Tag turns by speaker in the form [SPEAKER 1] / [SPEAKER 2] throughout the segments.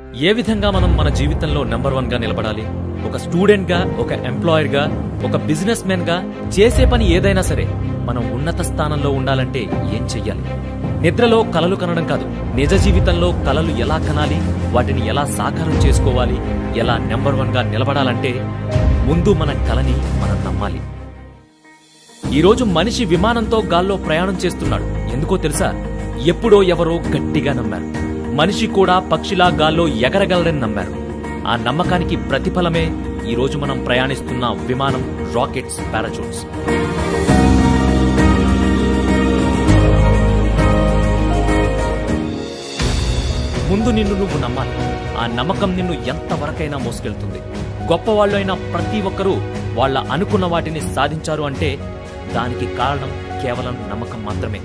[SPEAKER 1] ఏ విధంగా మనం మన జీవితంలో నెంబర్ వన్ గా నిలబడాలి ఒక స్టూడెంట్ గా ఒక ఎంప్లాయర్ గా ఒక బిజినెస్ మెన్ గా చేసే పని ఏదైనా సరే మనం ఉన్నత స్థానంలో ఉండాలంటే ఏం చెయ్యాలి నిద్రలో కలలు కనడం కాదు నిజ జీవితంలో కలలు ఎలా కనాలి వాటిని ఎలా సాకారం చేసుకోవాలి ఎలా నెంబర్ వన్ గా నిలబడాలంటే ముందు మన కలని మనం నమ్మాలి ఈరోజు మనిషి విమానంతో గాల్లో ప్రయాణం చేస్తున్నాడు ఎందుకో తెలుసా ఎప్పుడో ఎవరో గట్టిగా నమ్మారు మనిషి కూడా పక్షిలా గాల్లో ఎగరగలరని నమ్మారు ఆ నమ్మకానికి ప్రతిఫలమే ఈరోజు మనం ప్రయాణిస్తున్న విమానం రాకెట్స్ పారాచూట్స్ ముందు నిన్ను నువ్వు నమ్మాలి ఆ నమ్మకం నిన్ను ఎంతవరకైనా మోసుకెళ్తుంది గొప్పవాళ్ళు అయిన ప్రతి ఒక్కరూ వాళ్ళ అనుకున్న వాటిని సాధించారు అంటే దానికి కారణం కేవలం నమ్మకం మాత్రమే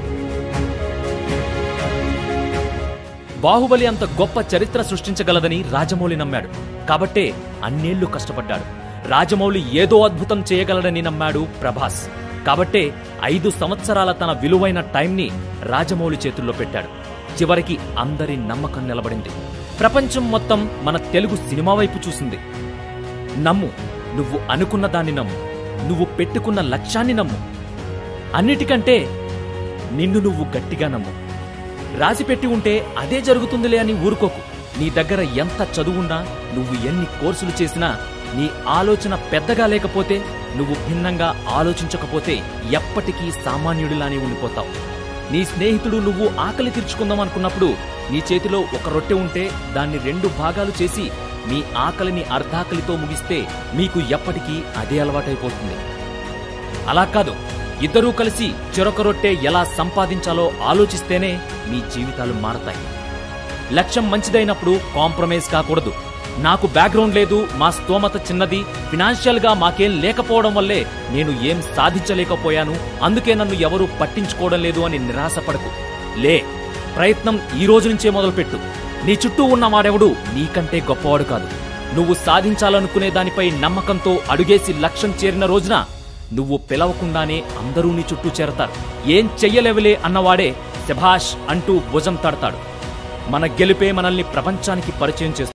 [SPEAKER 1] బాహుబలి అంత గొప్ప చరిత్ర సృష్టించగలదని రాజమౌళి నమ్మాడు కాబట్టే అన్నేళ్లు కష్టపడ్డాడు రాజమౌళి ఏదో అద్భుతం చేయగలడని నమ్మాడు ప్రభాస్ కాబట్టే ఐదు సంవత్సరాల తన విలువైన టైంని రాజమౌళి చేతుల్లో పెట్టాడు చివరికి అందరి నమ్మకం నిలబడింది ప్రపంచం మొత్తం మన తెలుగు సినిమా వైపు చూసింది నమ్ము నువ్వు అనుకున్న దాన్ని నమ్ము నువ్వు పెట్టుకున్న లక్ష్యాన్ని నమ్ము అన్నిటికంటే నిన్ను నువ్వు గట్టిగా నమ్ము రాసిపెట్టి ఉంటే అదే జరుగుతుందిలే అని ఊరుకోకు నీ దగ్గర ఎంత చదువున్నా నువ్వు ఎన్ని కోర్సులు చేసినా నీ ఆలోచన పెద్దగా లేకపోతే నువ్వు భిన్నంగా ఆలోచించకపోతే ఎప్పటికీ సామాన్యుడిలానే ఉండిపోతావు నీ స్నేహితుడు నువ్వు ఆకలి తీర్చుకుందాం అనుకున్నప్పుడు నీ చేతిలో ఒక రొట్టె ఉంటే దాన్ని రెండు భాగాలు చేసి మీ ఆకలిని అర్ధాకలితో ముగిస్తే మీకు ఎప్పటికీ అదే అలవాటైపోతుంది అలా కాదు ఇద్దరూ కలిసి చెరొక రొట్టె ఎలా సంపాదించాలో ఆలోచిస్తేనే మీ జీవితాలు మారతాయి లక్ష్యం మంచిదైనప్పుడు కాంప్రమైజ్ కాకూడదు నాకు బ్యాక్గ్రౌండ్ లేదు మా స్తోమత చిన్నది ఫినాన్షియల్ గా మాకేం లేకపోవడం వల్లే నేను ఏం సాధించలేకపోయాను అందుకే నన్ను ఎవరూ పట్టించుకోవడం లేదు అని నిరాశపడకు లే ప్రయత్నం ఈ రోజు నుంచే మొదలుపెట్టు నీ చుట్టూ ఉన్న వాడెవడు నీకంటే గొప్పవాడు కాదు నువ్వు సాధించాలనుకునే దానిపై నమ్మకంతో అడుగేసి లక్ష్యం చేరిన రోజున నువ్వు పిలవకుండానే అందరూ నీ చుట్టూ చేరతారు ఏం చెయ్యలేవులే అన్నవాడే శభాష్ అంటూ భుజం తడతాడు మన గెలుపే మనల్ని ప్రపంచానికి పరిచయం చేస్తుంది